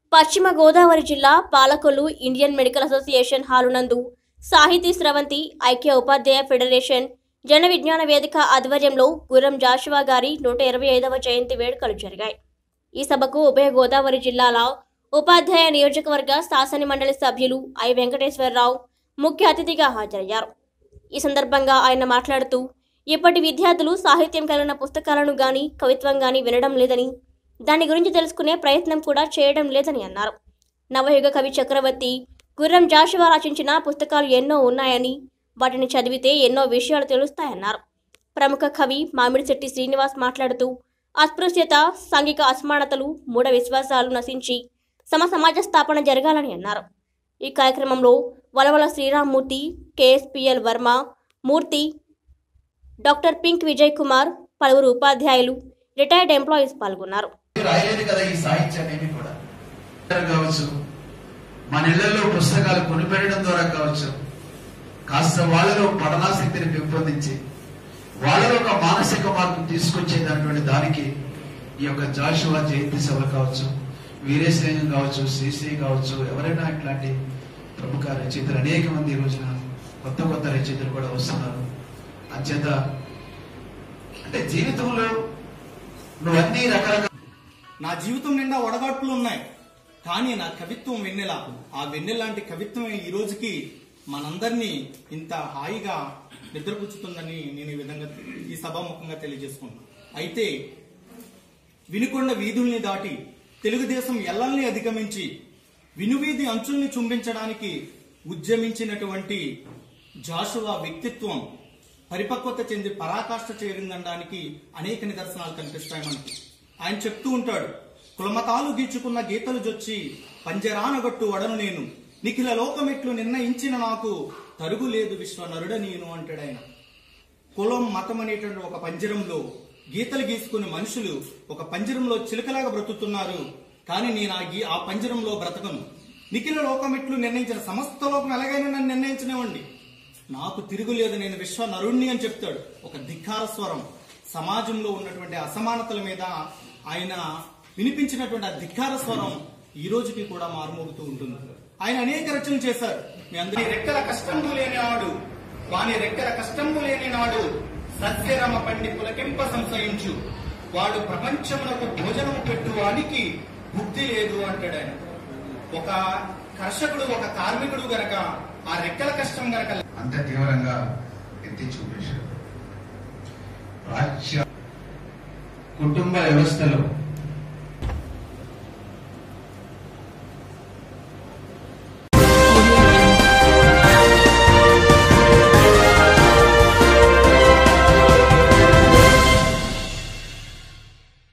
పశ్చిమ గోదావరి జిల్లా Palakollu Indian medical association hall నందు సాహితీ స్రవంతి ఐక్య ఉపాధ్యాయ ఫెడరేషన్ జన విజ్ఞాన వేదిక ఆధ్వర్యంలో గుర్రం జాషువా గారి నూట ఇరవై ఐదవ జయంతి వేడుకలు జరిగాయి ఈ సభకు ఉభయ గోదావరి జిల్లాల ఉపాధ్యాయ నియోజకవర్గ శాసన మండలి సభ్యులు ఐ వెంకటేశ్వరరావు ముఖ్య అతిథిగా హాజరయ్యారు ఈ సందర్భంగా ఆయన మాట్లాడుతూ ఇప్పటి విద్యార్థులు సాహిత్యం కలిగిన పుస్తకాలను గాని కవిత్వం గాని వినడం లేదని దాని గురించి తెలుసుకునే ప్రయత్నం కూడా చేయడం లేదని అన్నారు నవయుగ కవి చక్రవర్తి గుర్రం జాషువా రచించిన పుస్తకాలు ఎన్నో ఉన్నాయని వాటిని చదివితే ఎన్నో విషయాలు తెలుస్తాయన్నారు ప్రముఖ కవి మామిడిశెట్టి శ్రీనివాస్ మాట్లాడుతూ అస్పృశ్యత సాంఘిక అసమానతలు మూఢ విశ్వాసాలు నశించి సమ సమాజ స్థాపన జరగాలని అన్నారు ఈ కార్యక్రమంలో వలవల శ్రీరామ్మూర్తి కేఎస్పిఎల్ వర్మ మూర్తి డాక్టర్ పింక్ విజయ్ కుమార్ పలువురు ఉపాధ్యాయులు రిటైర్డ్ ఎంప్లాయీస్ పాల్గొన్నారు రాయలేదు కదా ఈ సాహిత్యాన్ని ఏమి కూడా కావచ్చు మన ఇళ్లలో పుస్తకాలు కొనిపెట్టడం ద్వారా కావచ్చు కాస్త వాళ్ళలో పఠనాసక్తిని పెంపొందించి వాళ్ళలో ఒక మానసిక మార్పు తీసుకొచ్చేటటువంటి దానికి ఈ యొక్క జాషువా జయంతి సభ కావచ్చు వీరేశ్వరం కావచ్చు శ్రీశ్రీ కావచ్చు ఎవరైనా ఇట్లాంటి ప్రముఖ రచయితలు అనేక మంది ఈ రోజున కొత్త కొత్త రచయితలు కూడా వస్తున్నారు అంచేత అంటే జీవితంలో నువ్వు అన్ని రకరకాల నా జీవితం నిండా వడగాట్లు ఉన్నాయి కానీ నా కవిత్వం వెన్నెల ఆ వెన్నెలాంటి కవిత్వమే ఈ రోజుకి మనందరినీ ఇంత హాయిగా నిద్రపుచ్చుతుందని నేను ఈ విధంగా ఈ సభాముఖంగా తెలియజేసుకున్నాను అయితే వినుకొండ వీధుల్ని దాటి తెలుగుదేశం ఎల్లల్ని అధిగమించి వినువీధి అంచుల్ని చుంబించడానికి ఉద్యమించినటువంటి జాషువా వ్యక్తిత్వం పరిపక్వత చెంది పరాకాష్ఠ చేరిందనడానికి అనేక నిదర్శనాలు కనిపిస్తాయి మనకి ఆయన చెప్తూ ఉంటాడు కులమతాలు గీచుకున్న గీతలు జొచ్చి పంజరానగొట్టు వడను నేను నిఖిల లోకమెట్లు నిర్ణయించిన నాకు తరుగు లేదు విశ్వ నరుడ నేను అంటాడు ఆయన కులం మతం అనేటువంటి ఒక పంజరంలో గీతలు గీసుకుని మనుషులు ఒక పంజరంలో చిలుకలాగా బ్రతుకుతున్నారు కానీ నేను ఆ గీ- ఆ పంజరంలో బ్రతకను నిఖిల లోకమెట్లు నిర్ణయించిన సమస్త లోకం ఎలాగైనా నన్ను నిర్ణయించనివ్వండి నాకు తిరుగులేదు నేను విశ్వ నరుణ్ణి అని చెప్తాడు ఒక ధిక్కార స్వరం సమాజంలో ఉన్నటువంటి అసమానతల మీద ఆయన వినిపించినటువంటి ఆ ధిక్కార స్వరం ఈ రోజుకి కూడా మారుమోగుతూ ఉంటుంది ఆయన అనేక రచనలు చేశారు మీ అందరి రెక్కల కష్టము లేనివాడు వాని రెక్కల కష్టము లేని నాడు సస్యరమ పండి పులకింప సంశయించు వాడు ప్రపంచమునకు భోజనము పెట్టు వానికి బుద్ధి లేదు అంటాడు ఆయన ఒక కర్షకుడు ఒక కార్మికుడు గనక ఆ రెక్కల కష్టం గనక అంత తీవ్రంగా ఎత్తి చూపించారు రాజ్య కుటుంబ వ్యవస్థలో